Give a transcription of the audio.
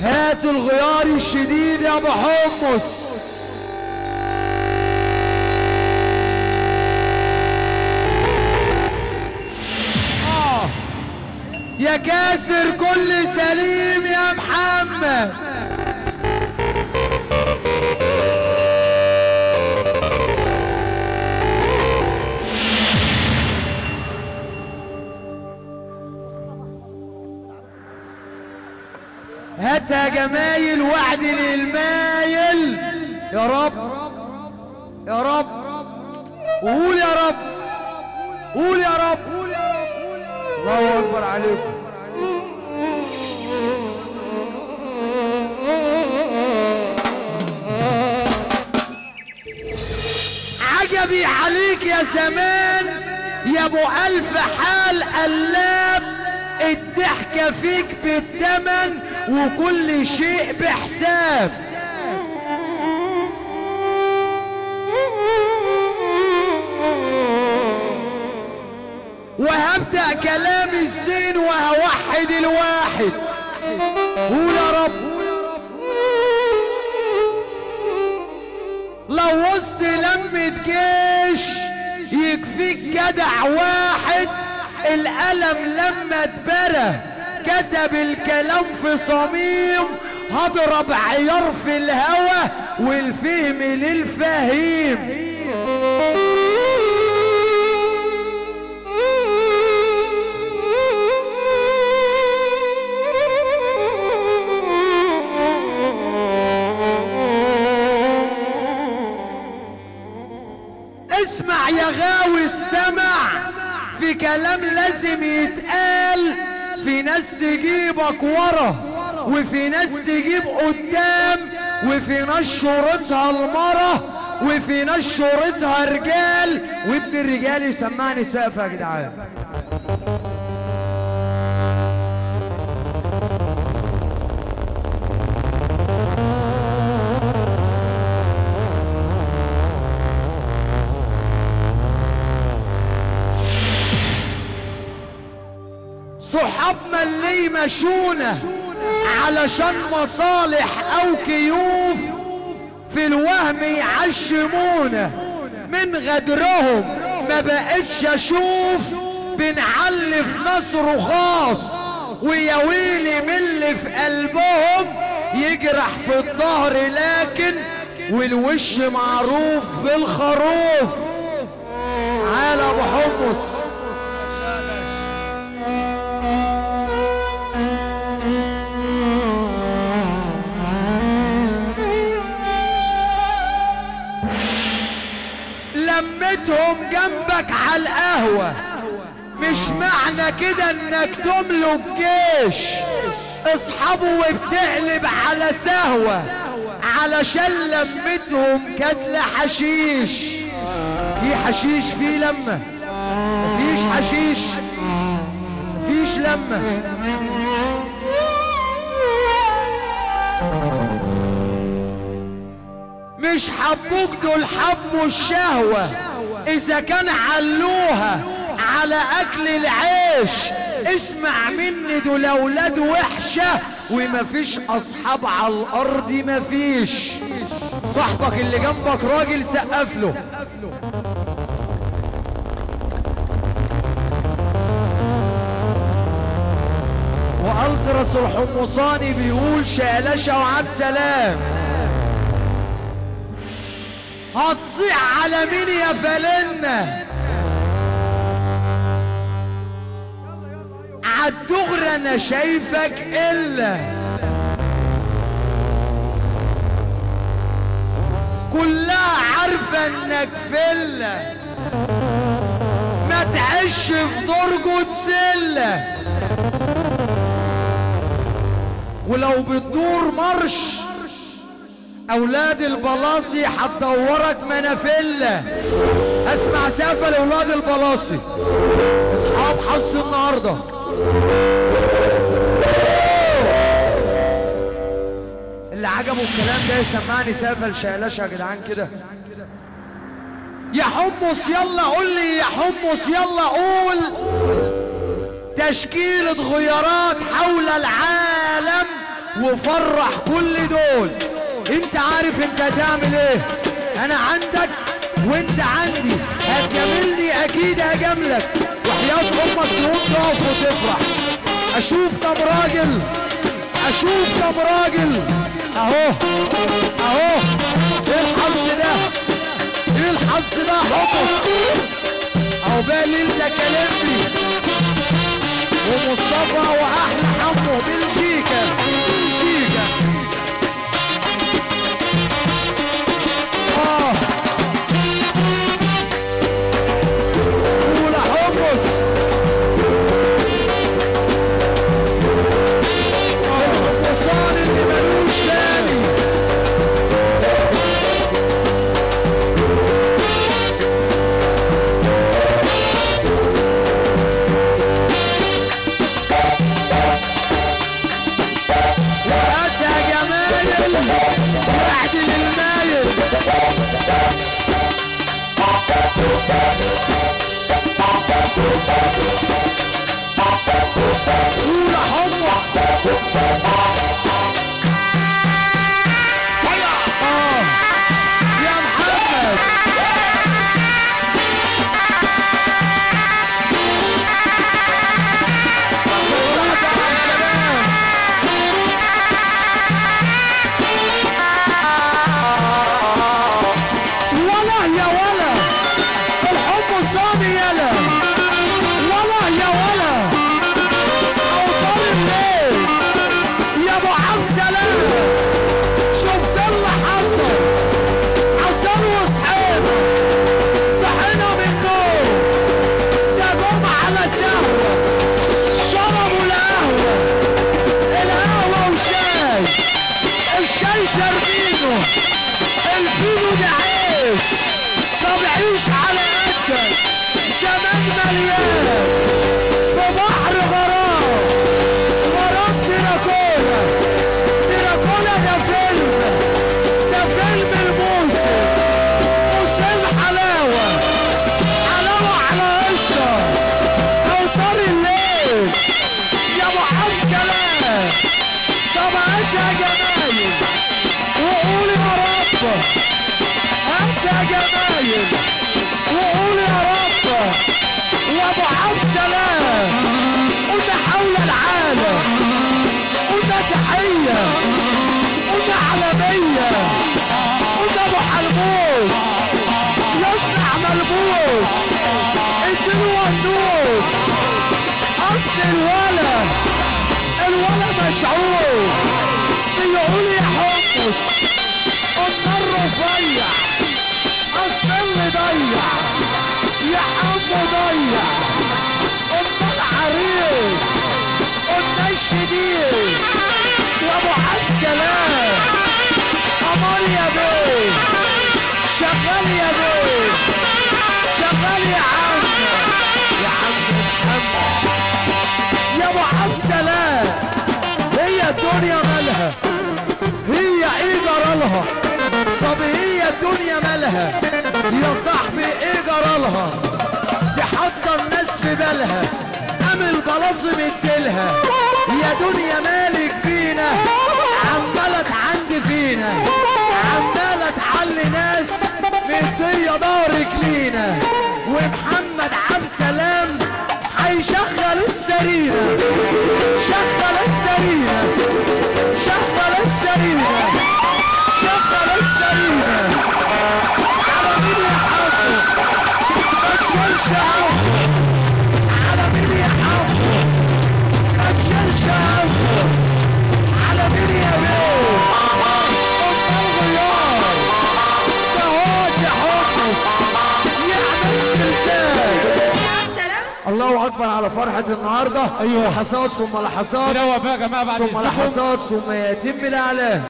هات الغيار الشديد يا ابو حمص آه. يا كاسر كل سليم يا محمد هاتها جمايل وعد للمايل يا رب يا رب قول يا رب قول يا رب الله اكبر عليكم عجبي عليك يا زمان يا ابو الف حال قلاب الضحكة فيك بالثمن وكل شيء بحساب وهبدأ كلام الزين وهوحد الواحد قول يا رب لو وسط لمة جيش يكفيك جدع واحد القلم لما اتبرى كتب الكلام في صميم هضرب عيار في الهوى والفهم للفهيم اسمع يا غاوي السمع في كلام لازم يتقال في ناس تجيبك ورا وفي ناس تجيب قدام وفي ناس شورتها المرة وفي ناس شورتها رجال وابن الرجال يسمعني سقف يا جدعان صحابنا اللي مشونا علشان مصالح او كيوف في الوهم يعشمونا من غدرهم ما بقتش اشوف بنعلف ناس رخاص ويا ويلي من اللي في قلبهم يجرح في الظهر لكن والوش معروف بالخروف تعال ابو حمص لمتهم جنبك على القهوة مش معنى كده انك تملك جيش اصحابه وبتقلب على سهوة علشان لمتهم كتل حشيش في حشيش في لمة مفيش حشيش مفيش لمة مش حبوك دول حبوا الشهوة إذا كان علوها على أكل العيش اسمع مني دول أولاد وحشة ومفيش أصحاب على الأرض مفيش صاحبك اللي جنبك راجل سقف له وألترس الحمصاني بيقول شالشة وعبد سلام هتصيح على مين يا فلنة عالدغري انا شايفك الا كلها عارفة انك فلة ما تعيش في درجة سلة ولو بتدور مرش اولاد البلاصي هتدورك منافلة اسمع سقفة لاولاد البلاصي اصحاب حظ النهارده اللي عجبه الكلام ده يسمعني سقفة لشقلاش يا جدعان كده يا حمص يلا قول لي يا حمص يلا قول تشكيلة غيارات حول العالم وفرح كل دول انت عارف انت هتعمل ايه انا عندك وانت عندي هتجاملني اكيد هجاملك وحياة امك تقوم تقف وتفرح اشوف كم راجل اشوف كم راجل اهو اهو ايه الحظ ده ايه الحظ ده حمص اهو بقى ليلة كلمني ومصطفى واحلى حمو بلجيكا بلجيكا اه قول حمص الحمصان اللي ملوش تاني وقت يا جمايل واعدل المايل قول يا حمص آه. يا محمد صلاة على السلام ولا يا ولا الحب صامي يلا ولا يا ولا اوصل الليل يا ابو عبد سلام شفت اللي حصل حصل وصحينا صحينا من النوم يا جم على سهوة شربوا القهوة القهوة وشاي الشاي شاربينه الفينو ده عيش طب عيش على قدك زمان مليان في بحر غرام غرام تراكولا تراكولا ده فيلم ده فيلم الموسم موسم حلاوة حلاوة على قشرة أوتار الليل يا أبو حمد سلام طب هات يا جمايل وقول يا رب هات يا جمايل وقول يا رب يا ابو عبد سلام قلنا حول العالم قلنا تحية قلنا عالمية قلنا ابو حلبوس يصنع ملبوس اديله ونوس اصل الولا الولا مشعور بيقول يا حمص قلنا الرفيع اصل اللي ضيع يا حمو ضيع قلنا العريس قلنا الشديد يا ابو عبد سلام امال يا بيه شغال يا بيه شغال يا عم يا عم محمد يا ابو عبد سلام هي الدنيا مالها هي ايه جرالها طب هي الدنيا مالها يا صاحبي ايه جرالها دي حاطه الناس في بالها قام البلاصم اديلها يا دنيا مالك فينا عماله تعند فينا عماله تعلي ناس مديه دارك لينا ومحمد عبد سلام هيشغل السريره شغل السريره شغل السريره شغل السريره على مين يا حافظ ما تشيلش عفو على مين يا حافظ ما تشيلش عفو على مين يا بيه قدام الغيار ده هو يا حافظ يعمل زلزال سلام الله اكبر على فرحه النهارده ايوه لحظات ثم لحظات روق بقى يا جماعه بعد ثم اذنكم لحظات ثم يتم الاعلان